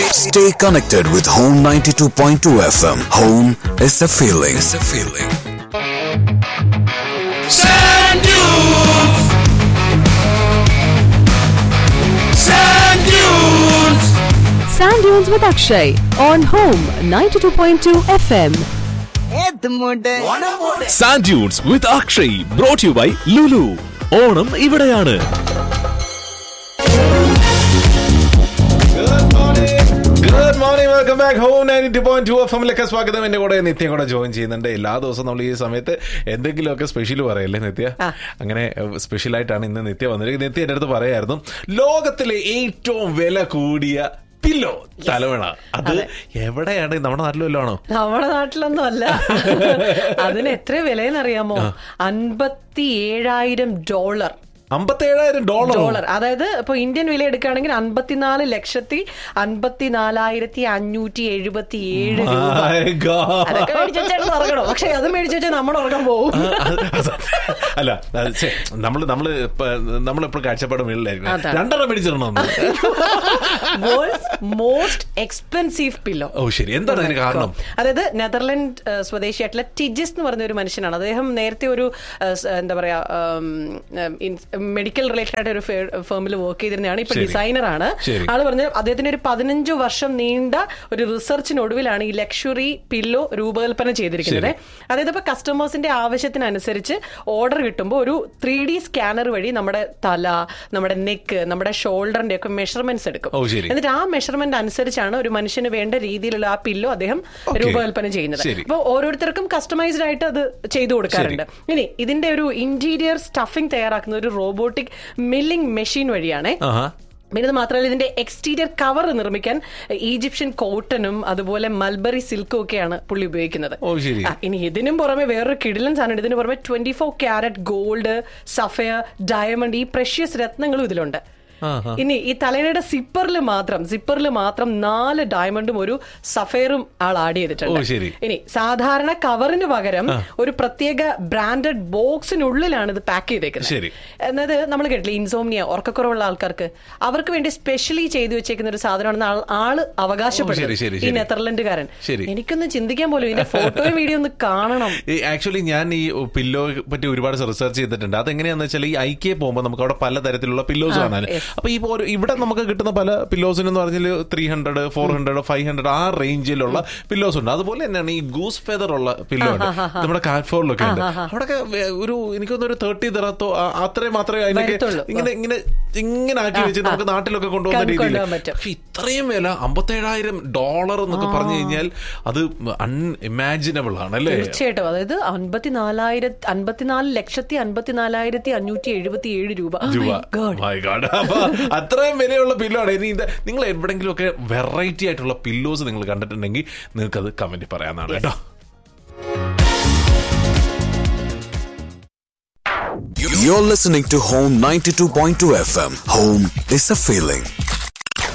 Stay, stay connected with Home 92.2 FM. Home is a feeling. Is a feeling. Sand dunes. Sand dunes. Sand Dunes with Akshay on Home 92.2 FM. Sand dunes with Akshay brought you by Lulu Onam ഇവിടെയാണ് good morning welcome back home ninety point two F എമ്മിലൊക്കെ സ്വാഗതം എന്റെ കൂടെ നിത്യം കൂടെ join ചെയ്യുന്നുണ്ട് എല്ലാ ദിവസവും നമ്മൾ ഈ സമയത്ത് എന്തെങ്കിലുമൊക്കെ സ്പെഷ്യൽ പറയല്ലേ നിത്യ അങ്ങനെ സ്പെഷ്യൽ ആയിട്ടാണ് ഇന്ന് നിത്യ വന്നിരിക്കുന്നത് നിത്യ എന്റെ അടുത്ത് പറയായിരുന്നു ലോകത്തിലെ ഏറ്റവും വില കൂടിയ പില്ലോ തലവണ അത് എവിടെയാണ് നമ്മുടെ നാട്ടിലും വല്ലതും ആണോ നമ്മുടെ നാട്ടിലൊന്നും അല്ല അതിന് എത്ര വിലയെന്നറിയാമോ അൻപത്തി ഏഴായിരം ഡോളർ അമ്പത്തേഴായിരം ഡോളർ ഡോളർ അതായത് ഇപ്പൊ ഇന്ത്യൻ വില എടുക്കുകയാണെങ്കിൽ അൻപത്തിനാല് ലക്ഷത്തി അൻപത്തിനാലായിരത്തി അഞ്ഞൂറ്റി എഴുപത്തി ഏഴ് രൂപ അതൊക്കെ മേടിച്ചു വെച്ചാൽ ഉറങ്ങണം പക്ഷെ അത് മേടിച്ചു വെച്ചാൽ നമ്മൾ ഉറങ്ങാൻ പോകും അല്ല അത് ഛെ, നമ്മള് നമ്മള് നമ്മളെപ്പോഴും കാഴ്ചപ്പാട് മേളിലായിരിക്കും അതാണ്. രണ്ടെണ്ണം മേടിച്ചിടണം മോസ്റ്റ് എക്സ്പെൻസീവ് പില്ലോ ഓ ശരി എന്താണ് അതിന് കാരണം അതായത് നെതർലൻഡ് ഏഹ്, സ്വദേശിയായിട്ടുള്ള ടിജിസ് എന്ന് പറഞ്ഞ ഒരു മനുഷ്യനാണ് അദ്ദേഹം നേരത്തെ ഒരു ഏഹ്, സ്- എന്താ പറയാ മെഡിക്കൽ റിലേറ്റഡ് ആയിട്ട് ഒരു ഫേമിൽ വർക്ക് ചെയ്തിരുന്നതാണ് ഇപ്പൊ ശരി. ഡിസൈനർ ആണ് ശരി. ആള് പറഞ്ഞ അദ്ദേഹത്തിന് ഒരു പതിനഞ്ച് വർഷം നീണ്ട ഒരു റിസർച്ചിനൊടുവിലാണ് ഈ ലക്ഷറി പില്ലോ രൂപകൽപ്പന ചെയ്തിരിക്കുന്നത് അതായത് ഇപ്പൊ കസ്റ്റമേഴ്സിന്റെ ആവശ്യത്തിനനുസരിച്ച് ഓർഡർ കിട്ടുമ്പോൾ ഒരു ത്രീ ഡി സ്കാനർ വഴി നമ്മുടെ തല നമ്മുടെ നെക്ക് നമ്മുടെ ഷോൾഡറിന്റെ ഒക്കെ മെഷർമെന്റ്സ് എടുക്കും ഓ, ശരി. എന്നിട്ട് ആ മെഷർമെന്റ് അനുസരിച്ചാണ് ഒരു മനുഷ്യന് വേണ്ട രീതിയിലുള്ള ആ പില്ലോ അദ്ദേഹം Okay. രൂപകൽപ്പന ചെയ്യുന്നത് ശരി. അപ്പോൾ ഓരോരുത്തർക്കും കസ്റ്റമൈസ്ഡ് ആയിട്ട് അത് ചെയ്തു കൊടുക്കാറുണ്ട് ഇനി ഇതിന്റെ ഒരു ഇന്റീരിയർ സ്റ്റഫിംഗ് തയ്യാറാക്കുന്ന ഒരു റോബോട്ടിക് മില്ലിംഗ് മെഷീൻ വഴിയാണ് ആഹാ പിന്നെ ഇത് മാത്രമല്ല ഇതിന്റെ എക്സ്റ്റീരിയർ കവർ നിർമ്മിക്കാൻ ഈജിപ്ഷ്യൻ കോട്ടനും അതുപോലെ മൽബറി സിൽക്കും ഒക്കെയാണ് പുള്ളി ഉപയോഗിക്കുന്നത് ഓ, ശരി. ആ, ഇനി ഇതിനും പുറമെ വേറൊരു കിടിലൻ സാധനം ഇതിന് പുറമെ twenty four carat gold sapphire diamond ഈ പ്രഷ്യസ് രത്നങ്ങളും ഇതിലുണ്ട് ആഹാ. ഇനി ഈ തലയുടെ സിപ്പറിൽ മാത്രം സിപ്പറിൽ മാത്രം നാല് ഡയമണ്ടും ഒരു സഫയറും ആൾ ആഡ് ചെയ്തിട്ടുണ്ട് ഓ, ശരി. ഇനി സാധാരണ കവറിന് പകരം ഒരു പ്രത്യേക ബ്രാൻഡഡ് ബോക്സിനുള്ളിലാണ് ഇത് പാക്ക് ചെയ്തേക്കുന്നത് ശരി. എന്നത് നമ്മൾ കേട്ടില്ല ഇൻസോംനിയ ഉറക്കക്കുറവുള്ള ആൾക്കാർക്ക് അവർക്ക് വേണ്ടി സ്പെഷ്യലി ചെയ്തു വെച്ചേക്കുന്ന ഒരു സാധനമാണെന്ന് ആൾ- ആള് ഓ, ശരി, അവകാശപ്പെടുന്നത് ശരി, ഈ ശരി. നെതർലൻഡുകാരൻ ശരി. എനിക്കൊന്ന് ചിന്തിക്കാൻ പോലും ഇതിന്റെ ഫോട്ടോയും വീഡിയോ ഒന്ന് കാണണം ആക്ച്വലി ഞാൻ ഈ പില്ലോ പറ്റി ഒരുപാട് റിസർച്ച് ചെയ്തിട്ടുണ്ട് അതെങ്ങനെയാന്ന് വെച്ചാൽ ഈ ഐക്യ പോകുമ്പോൾ നമുക്ക് അവിടെ പലതരത്തിലുള്ള പില്ലോസ് ആ, കാണാൻ yes. അപ്പൊ ഈ ഓരോ ഇവിടെ നമുക്ക് കിട്ടുന്ന പല പില്ലോസിന് എന്ന് പറഞ്ഞാൽ three hundred four hundred five hundred ആ റേഞ്ചിലുള്ള പില്ലോസ് ഉണ്ട് അതുപോലെ തന്നെയാണ് ഈ ഗൂസ് ഫെദർ ഉള്ള പില്ലോ ഉണ്ട് നമ്മുടെ കാറ്റ്ഫോളിലൊക്കെ ഉണ്ട് അവിടെ ഒരു എനിക്കൊന്ന് ഒരു തേർട്ടി ദിറത്തോ അത്രയും മാത്രമേ അതിനൊക്കെ വരത്തുള്ളൂ. ഇങ്ങനെ ഇങ്ങനെ ഇങ്ങനെ ആക്കി വെച്ച് നമുക്ക് നാട്ടിലൊക്കെ കൊണ്ടുപോകുന്ന കൊണ്ടു- രീതിയിൽ കൊണ്ടുപോകാൻ പറ്റും. പക്ഷെ ഇത്രയും വില അമ്പത്തേഴായിരം ഡോളർ എന്നൊക്കെ പറഞ്ഞു കഴിഞ്ഞാൽ അത് അൺഇമാജിനബിൾ ആണ് അല്ലേ തീർച്ചയായിട്ടും അതായത് അൻപത്തിനാലായിരത്തി അൻപത്തിനാല് ലക്ഷത്തി അൻപത്തിനാലായിരത്തി അഞ്ഞൂറ്റി എഴുപത്തി ഏഴ് രൂപ Oh രൂപ my God. My God. അപ്പൊ അത്രയും വിലയുള്ള പില്ലോണ് ഇനി ഇത് നിങ്ങൾ എവിടെങ്കിലും ഒക്കെ വെറൈറ്റി ആയിട്ടുള്ള പില്ലോസ് നിങ്ങൾ കണ്ടിട്ടുണ്ടെങ്കിൽ നിങ്ങൾക്ക് അത് കമന്റ് പറയാനാണ് കേട്ടോ You're listening to Home 92.2 FM. Home is a feeling.